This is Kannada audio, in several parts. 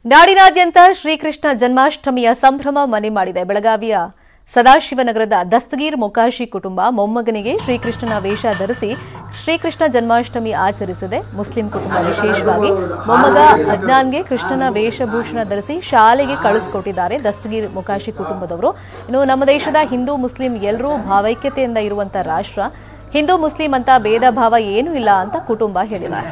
ನಾಡಿನಾದ್ಯಂತ ಶ್ರೀಕೃಷ್ಣ ಜನ್ಮಾಷ್ಟಮಿಯ ಸಂಭ್ರಮ ಮನೆ ಮಾಡಿದೆ ಬೆಳಗಾವಿಯ ಸದಾಶಿವನಗರದ ದಸ್ತಗೀರ್ ಮೊಕಾಶಿ ಕುಟುಂಬ ಮೊಮ್ಮಗನಿಗೆ ಶ್ರೀಕೃಷ್ಣನ ವೇಷ ಧರಿಸಿ ಶ್ರೀಕೃಷ್ಣ ಜನ್ಮಾಷ್ಟಮಿ ಆಚರಿಸಿದೆ ಮುಸ್ಲಿಂ ಕುಟುಂಬ ವಿಶೇಷವಾಗಿ ಮೊಮ್ಮಗ ಅದ್ನಾನ್ಗೆ ಕೃಷ್ಣನ ವೇಷಭೂಷಣ ಧರಿಸಿ ಶಾಲೆಗೆ ಕಳಿಸಿಕೊಟ್ಟಿದ್ದಾರೆ ದಸ್ತಗೀರ್ ಮೊಕಾಶಿ ಕುಟುಂಬದವರು ಇನ್ನು ನಮ್ಮ ದೇಶದ ಹಿಂದೂ ಮುಸ್ಲಿಂ ಎಲ್ಲರೂ ಭಾವೈಕ್ಯತೆಯಿಂದ ಇರುವಂತ ರಾಷ್ಟ್ರ ಹಿಂದೂ ಮುಸ್ಲಿಂ ಅಂತ ಭೇದ ಭಾವ ಏನೂ ಇಲ್ಲ ಅಂತ ಕುಟುಂಬ ಹೇಳಿದ್ದಾರೆ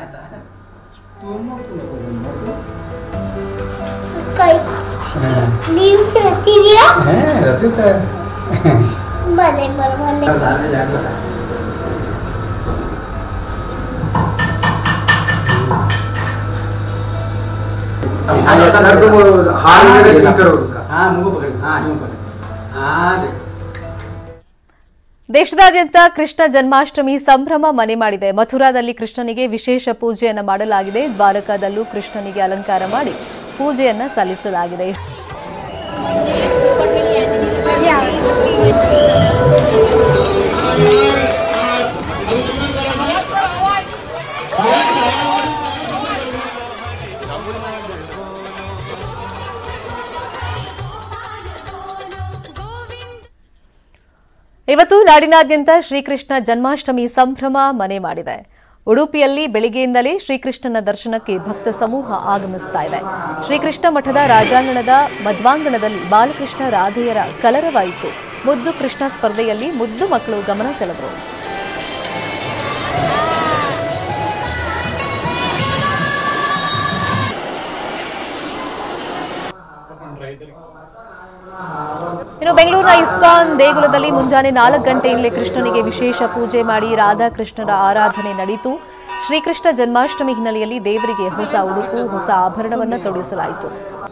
ಕೈ ನೀವು ಹೇಳ್ತಿದ್ಯಾ ಹ್ಮ್ ರತಿತ ಮನೆ ಬರವಲ್ಲೆ ऐसा कर दो वो हार में ठीक करो उनका हाँ मुंह को पकड़ हाँ यूं पकड़ हाँ देखो ದೇಶದಾದ್ಯಂತ ಕೃಷ್ಣ ಜನ್ಮಾಷ್ಟಮಿ ಸಂಭ್ರಮ ಮನೆ ಮಾಡಿದೆ ಮಥುರಾದಲ್ಲಿ ಕೃಷ್ಣನಿಗೆ ವಿಶೇಷ ಪೂಜೆಯನ್ನ ಮಾಡಲಾಗಿದೆ ದ್ವಾರಕಾದಲ್ಲೂ ಕೃಷ್ಣನಿಗೆ ಅಲಂಕಾರ ಮಾಡಿ ಪೂಜೆಯನ್ನ ಸಲ್ಲಿಸಲಾಗಿದೆ ಇವತ್ತು ನಾಡಿನಾದ್ಯಂತ ಶ್ರೀಕೃಷ್ಣ ಜನ್ಮಾಷ್ಟಮಿ ಸಂಭ್ರಮ ಮನೆ ಮಾಡಿದೆ ಉಡುಪಿಯಲ್ಲಿ ಬೆಳಿಗ್ಗೆಯಿಂದಲೇ ಶ್ರೀಕೃಷ್ಣನ ದರ್ಶನಕ್ಕೆ ಭಕ್ತ ಸಮೂಹ ಆಗಮಿಸ್ತಾ ಇದೆ ಶ್ರೀಕೃಷ್ಣ ಮಠದ ರಾಜಾಂಗಣದ ಮಧ್ವಾಂಗಣದಲ್ಲಿ ಬಾಲಕೃಷ್ಣ ರಾಧೆಯರ ಕಲರವಾಯಿತು ಮುದ್ದು ಕೃಷ್ಣ ಸ್ಪರ್ಧೆಯಲ್ಲಿ ಮುದ್ದು ಮಕ್ಕಳು ಗಮನ ಸೆಳೆದರು ಇನ್ನು ಬೆಂಗಳೂರಿನ ಇಸ್ಕಾನ್ ದೇಗುಲದಲ್ಲಿ ಮುಂಜಾನೆ ನಾಲ್ಕು ಗಂಟೆಯಿಂದಲೇ ಕೃಷ್ಣನಿಗೆ ವಿಶೇಷ ಪೂಜೆ ಮಾಡಿ ರಾಧಾಕೃಷ್ಣರ ಆರಾಧನೆ ನಡೆಯಿತು ಶ್ರೀಕೃಷ್ಣ ಜನ್ಮಾಷ್ಟಮಿ ಹಿನ್ನೆಲೆಯಲ್ಲಿ ದೇವರಿಗೆ ಹೊಸ ಉಡುಪು ಹೊಸ ಆಭರಣವನ್ನ ತೊಡಿಸಲಾಯಿತು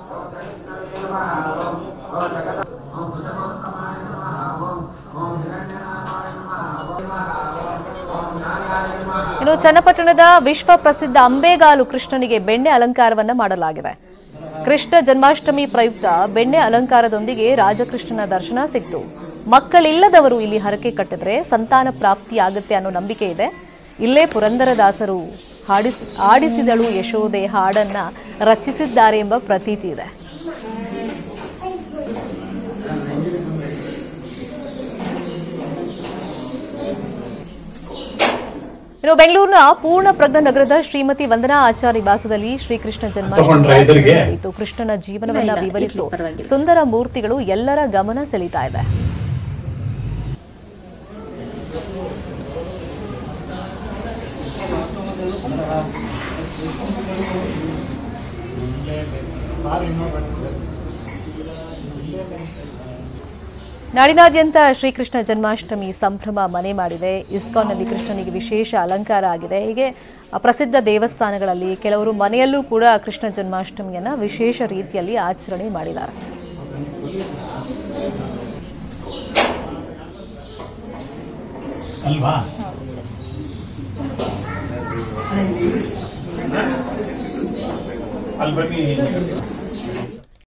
ಇನ್ನು ಚನ್ನಪಟ್ಟಣದ ವಿಶ್ವ ಪ್ರಸಿದ್ಧ ಅಂಬೇಗಾಲು ಕೃಷ್ಣನಿಗೆ ಬೆಣ್ಣೆ ಅಲಂಕಾರವನ್ನ ಮಾಡಲಾಗಿದೆ ಕೃಷ್ಣ ಜನ್ಮಾಷ್ಟಮಿ ಪ್ರಯುಕ್ತ ಬೆಣ್ಣೆ ಅಲಂಕಾರದೊಂದಿಗೆ ರಾಜಕೃಷ್ಣನ ದರ್ಶನ ಸಿಕ್ತು ಮಕ್ಕಳಿಲ್ಲದವರು ಇಲ್ಲಿ ಹರಕೆ ಕಟ್ಟಿದ್ರೆ ಸಂತಾನ ಪ್ರಾಪ್ತಿಯಾಗುತ್ತೆ ಅನ್ನೋ ನಂಬಿಕೆ ಇದೆ ಇಲ್ಲೇ ಪುರಂದರದಾಸರು ಹಾಡಿಸ್ ಆಡಿಸಿದಳು ಯಶೋದೆ ಹಾಡನ್ನ ರಚಿಸಿದ್ದಾರೆ ಎಂಬ ಪ್ರತೀತಿ ಇದೆ ಇನ್ನು ಬೆಂಗಳೂರಿನ ಪೂರ್ಣ ಪ್ರಜ್ಞ ನಗರದ ಶ್ರೀಮತಿ ವಂದನಾ ಆಚಾರ್ಯ ನಿವಾಸದಲ್ಲಿ ಶ್ರೀಕೃಷ್ಣ ಜನ್ಮಾಷ್ಟಮಿ ಆಚರಣೆ ನಡೆಯಿತು. ಕೃಷ್ಣನ ಜೀವನವನ್ನ ವಿವರಿಸೋ ಸುಂದರ ಮೂರ್ತಿಗಳು ಎಲ್ಲರ ಗಮನ ಸೆಳೀತಾ ಇದೆ ನಾಡಿನಾದ್ಯಂತ ಶ್ರೀಕೃಷ್ಣ ಜನ್ಮಾಷ್ಟಮಿ ಸಂಭ್ರಮ ಮನೆ ಮಾಡಿದೆ ಇಸ್ಕಾನ್ನಲ್ಲಿ ಕೃಷ್ಣನಿಗೆ ವಿಶೇಷ ಅಲಂಕಾರ ಆಗಿದೆ ಹೀಗೆ ಆ ಪ್ರಸಿದ್ಧ ದೇವಸ್ಥಾನಗಳಲ್ಲಿ ಕೆಲವರು ಮನೆಯಲ್ಲೂ ಕೂಡ ಕೃಷ್ಣ ಜನ್ಮಾಷ್ಟಮಿಯನ್ನ ವಿಶೇಷ ರೀತಿಯಲ್ಲಿ ಆಚರಣೆ ಮಾಡಿದ್ದಾರೆ ಅಲ್ವಾ ಅಲ್ಲಿ ಬನ್ನಿ